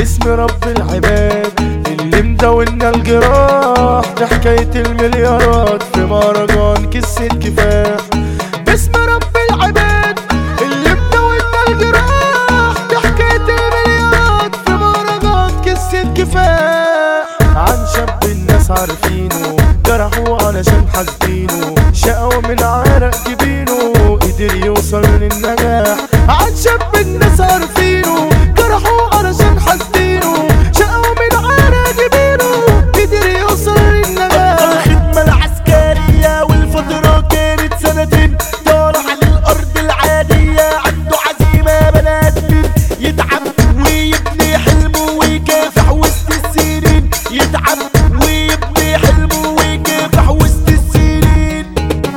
باسم رب العباد اللي مداولنا الجراح ده حكاية المليارات في مهرجان قصة كفاح باسم رب العباد اللي مداولنا الجراح ده حكاية المليارات في مهرجان قصة كفاح عن شاب الناس عارفينه جرحوه علشان حاسبينه شقوا من عرق جبينه قدر يوصل للنجاح عن شاب الناس عارفينه جرحوه علشان حاسبينه شقوا من عرق جبينه قدر يوصل للنجاح الخدمة العسكرية والفترة كانت سنتين طالع للأرض العادية عنده عزيمة بنات يتعب ويبني حلمه ويكافح وسط السنين يتعب ويبني حلمه ويكافح وسط السنين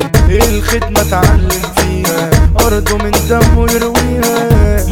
الخدمة اتعلم فيها أرضه من دمه يرويها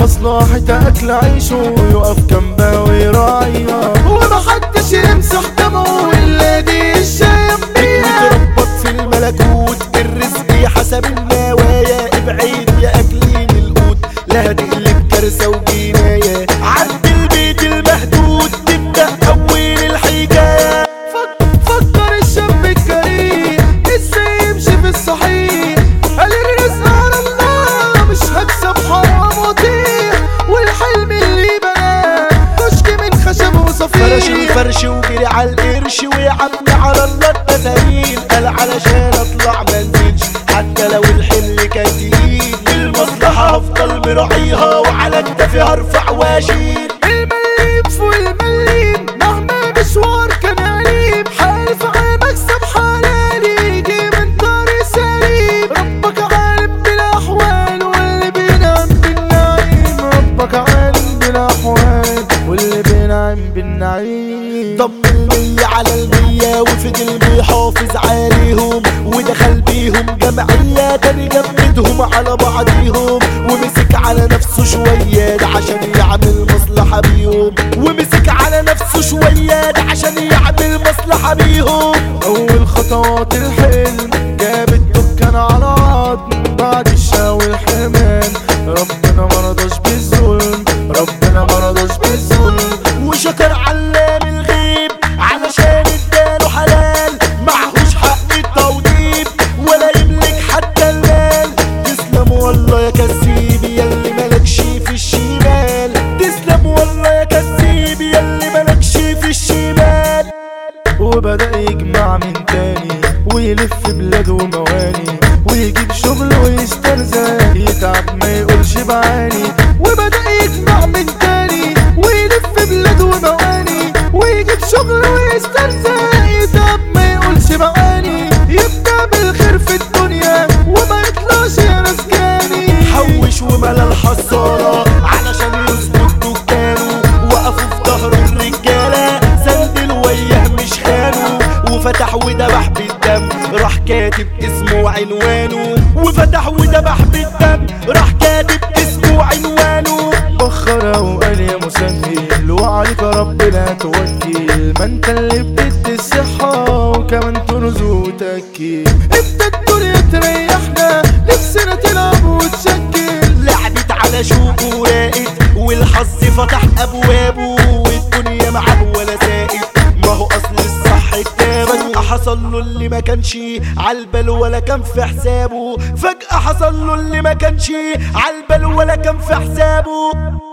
مصلحة أكل عيشه يقف جنبها ويراعيها ومحدش يمسح دمه إلا دي الشايب بيها متربط في الملكوت الرزق حسب النوايا ابعد يا اكلين القوت لا هتقلب كارثه وجنايه عند البيت المهدود تبدا اول الحكايه فك- فكر الشاب الكريم ازاي يمشي في الصحيح قال الرزق على الله مش هكسب حرام وطيح والحلم اللي بناه كشك من خشب فرش وصفيح الفرش وجري على القرش ويعبي على الله التسارين قال علشان اطلع منزلش حتى لو الحمل كان تقيل المصلحه هفضل مراعيها وعلى كتفي هرفع واشيل المليم فوق المليم مهما مشوار كان أليم حالف على مكسب حلالي يجي من طريق سليم ربك عالم بالأحوال واللي بينعم بالنعيم ربك عالم بالأحوال واللي بينعم بالنعيم ضم المية على المية وفضل بيحافظ عليهم ودخل بيهم جمعية تاني جمدهم على بعضيهم ومسك على نفسه شوية ده عشان يعمل مصلحة بيهم ومسك على نفسه شوية ده عشان يعمل مصلحة بيهم أول خطوات الحلم جاب الدكان على عظم بعد الشاو والحرمان ربنا مرضاش بالظلم ربنا مرضاش بالظلم وشكر علام الغيب علشان اداله حلال معهوش حق التوضيب ولا يملك حتى المال تسلم والله يا كسيب ياللي ملكش في الشمال تسلم والله يا كسيب ياللي ملكش في الشمال وبدأ يجمع من تاني ويلف بلاد ومواني ويجيب شغل ويسترزق يتعب ما يقولش بعاني وبدأ يجمع من تاني ويلف بلاد ومواني ويجيب شغل ويسترزق يتعب ما يقولش بعاني يبدأ بالخير في الدنيا وما يطلعش يا رزقاني حوش وملا الحصالة علشان يظبط دكانه وقفوا في ظهره الرجالة سندل وياه مش خانه وفتح وذبح بالدم راح كاتب اسمه وعنوانه وفتح وذبح بالدم راح كاتب اسمه وعنوانه بخر وقال يا مسهل وعليك رب لا توكل ما انت اللي بتدي الصحة وكمان ترزق وتأكل انت الدنيا تريحنا نفسنا تلعب وتشكل لعبت على شوقه وراقت والحظ فتح ابوابه والدنيا معاه ولا سائد ما هو اصل الصح كتابه فجأة حصل له اللي ما كانش عالبال ولا كان في حسابه فجأة حصل له اللي ما كانش عالبال ولا كان في حسابه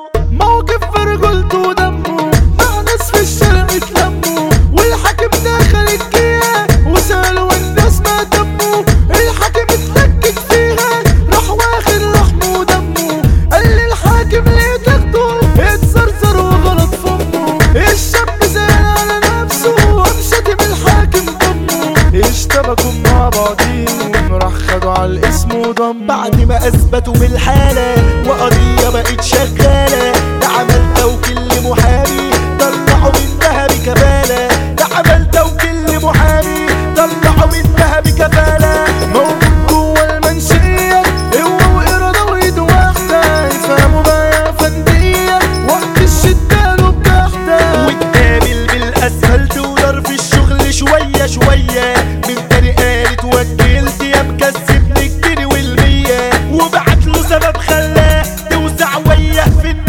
موقف في رجولته ودمه مع ناس في الشارع اتلموا والحاكم دخل الجيه وسألوا الناس ما دمه الحاكم اتلكك فيها راح واخد لحمه ودمه قال لي الحاكم ليه تاخده اتزرزر وغلط فمه الشاب زعل على نفسه وقام شاتم الحاكم ضمه اشتبكوا مع بعضيهم راح خدوا على الاسم وضم بعد ما اثبتوا من الحالة وقضية بقت شغالة ده عمل توكيل لمحامي طلعوا منها بكفالة ده عمل توكيل لمحامي طلعوا منها بكفالة موجود جوه المنشية هو وإرادة وإيد واحدة يفهموا بقى يا فندية وقت الشدة له بتحدى واتقابل بالاسفلت ودار في الشغل شوية شوية من تاني قالت وكلت يا مكسبني الجنيه والمية وبعت له سبب خلاه توسع وياه في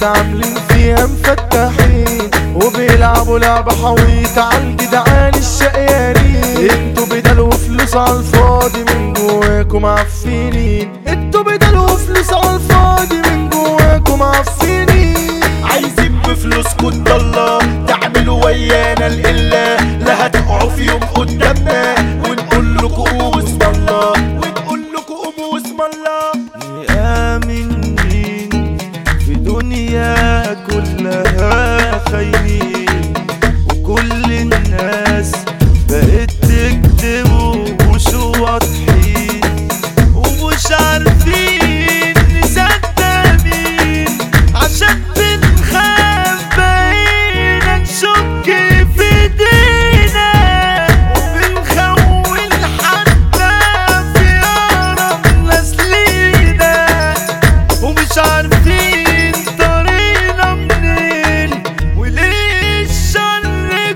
عاملين فيها مفتحين وبيلعبوا لعبة حويطة عالجدعان الشقيانين انتوا بدلوا فلوس عالفاضي من جواكم معفنين انتوا بدلوا فلوس عالفاضي من جواكم معفنين عايزين بفلوسكم الله تعملوا ويانا القلة لا هتقعوا في يوم قدامنا ونقول لكم قوموا اسم الله ونقول لكم قوموا اسم الله آمن مين في دنيا كلها خاينين وكل الناس بقت تكذب ومش واضحين ومش عارفين نصدق مين عشان بنخاف بقينا نشك في ايدينا وبنخون حتى في أقرب ناس لينا ومش عارفين طريقنا منين وليه الشر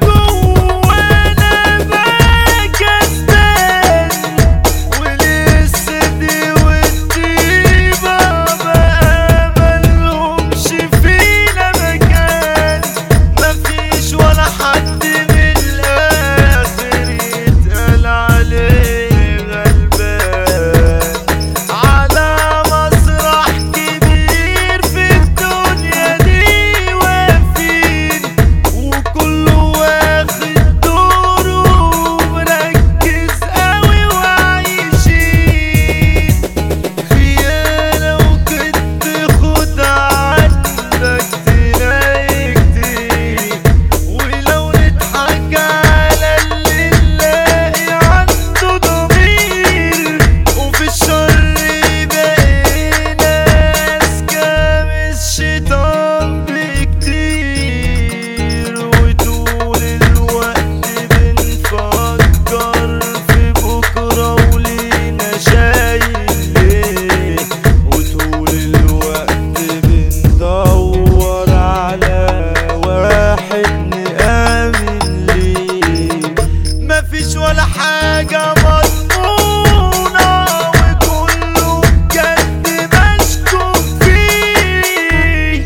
جوانا بقى كسبان وليه الصدق والطيبة بقى ملهمش فينا مكان مفيش ولا حد من الآخر يتقال عليه غلبان على مسرح كبير في الدنيا دي واقفين وكله واخد دوره ومركز قوي وعايشين خيانة وكنت خد عنك تلاقي كتير ولو نضحك على اللي نلاقي عنده ضمير وفي الشر بقينا أذكى من الشيطان بكتير وطول الوقت بنفكر في بكرة ولينا شايل ليه وطول الوقت بندور على واحد نآمن ليه مفيش ولا حاجة مضمونة وكله بجد مشكوك فيه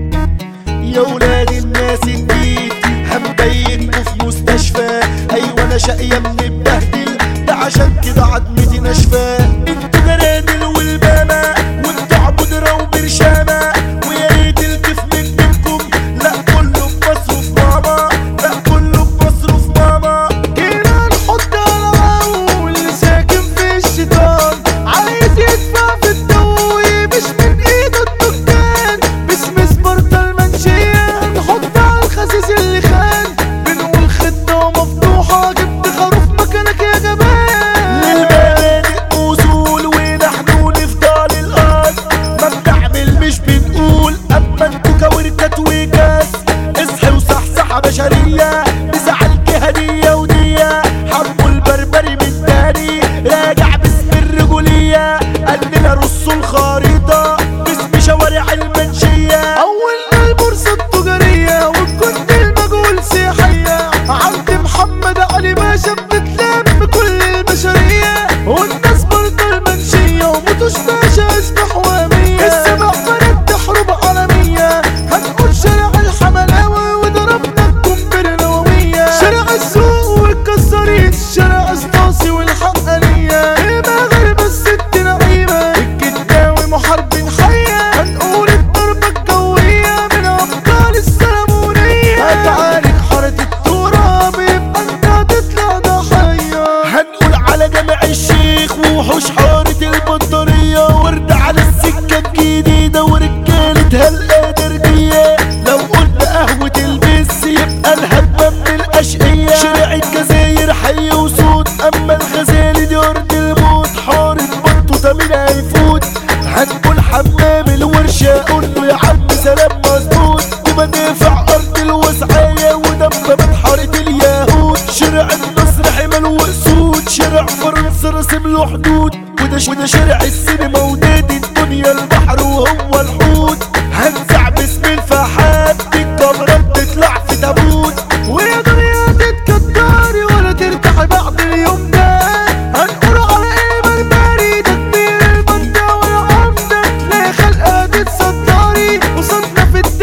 يا ولاد الناس الجديد هنبيتكوا في مستشفى ايوه انا شقيان متبهدل ده عشان كده عضمتي ناشفه انتوا جرادل والبامه وانتوا عبودره وبرشامه ويا ريت الكيف من بينكم لا كله بمصروف ماما لا كله بمصروف ماما جينا نحط على أول ساكن في الشيطان عايز يدفع في الدوي مش من ايده الدكان باسم سبارتا المنشية نحط على الخسيس اللي خان بنقول خطة مفتوحة جبت خروف مكانك يا جبان للمبادئ اصول ونحن نفضل الارض ما بنعمل مش بنقول اما انتوا كوركات وكاس اصحي وصحصحة بشرية بزعل هدية ودية حبوا البربري من تاني راجع باسم الرجولية قلنا رصوا الخريطة باسم شوارع المنشية أولنا البورصة التجارية والكنت المجهول سياحية عند محمد علي باشا بتلم كل البشرية والناس برضه المنشية وموتوش باشا اشبح وهمية السبع فرد حروب عالمية هنقول شارع الحملاوي وضربنا القنبلة النووية شارع السوق والكسارين شارع اسطاسي والحقانية المغرب الست نعيمة الجداوي محاربين حية هنقول الضربة الجوية من أبطال السلمونية هتعارك حارة التراب يبقى انت هتطلع ضحية هنقول على جامع الشيخ ووحوش حارة البطارية ورد على السكة الجديدة ورجالة هالقادرية لو قلنا قهوة البس يبقى الهبة من الأشقية شارع الجزاير حي وصوت أما الغزالي دي أرض الموت حارة بطوطة مين هيفوت هنقول حمام الورشة قول له يا عم سلام مظبوط دي مدافع أرض الوسعية ودبابة حارة اليهود شارع النصر حمل وأسود شارع فرنسا رسم له حدود وده وده شارع السينما ونادي الدنيا البحر وهو الحوت هنزع باسم الفحات دي الكاميرا بتطلع في تابوت ويا دنيا تتكدري ولا ترتاحي بعد اليوم ده هنقول على ايه بربري تدمير المنطقة والعمدة تلاقي خلقها تتصدري وصلنا في الدنيا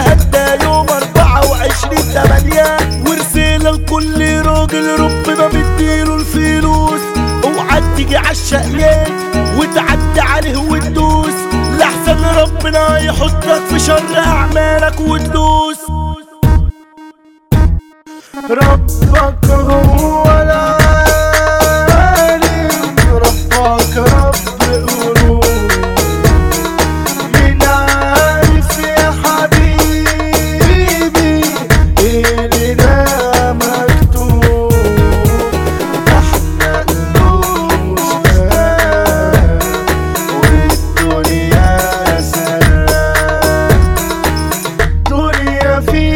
هدى يوم أربعة وعشرين تمانية ورسالة لكل راجل ربنا مديله الفلوس اوعى تيجي عالشقيان وتعدي عليه وتدوس لحسن ربنا يحطك في شر أعمالك وتدوس ربك هو العالم ربك رب قلوب مين عارف يا حبيبي ايه اللي ده مكتوب ده احنا قلوب شباب والدنيا سلام دنيا فيها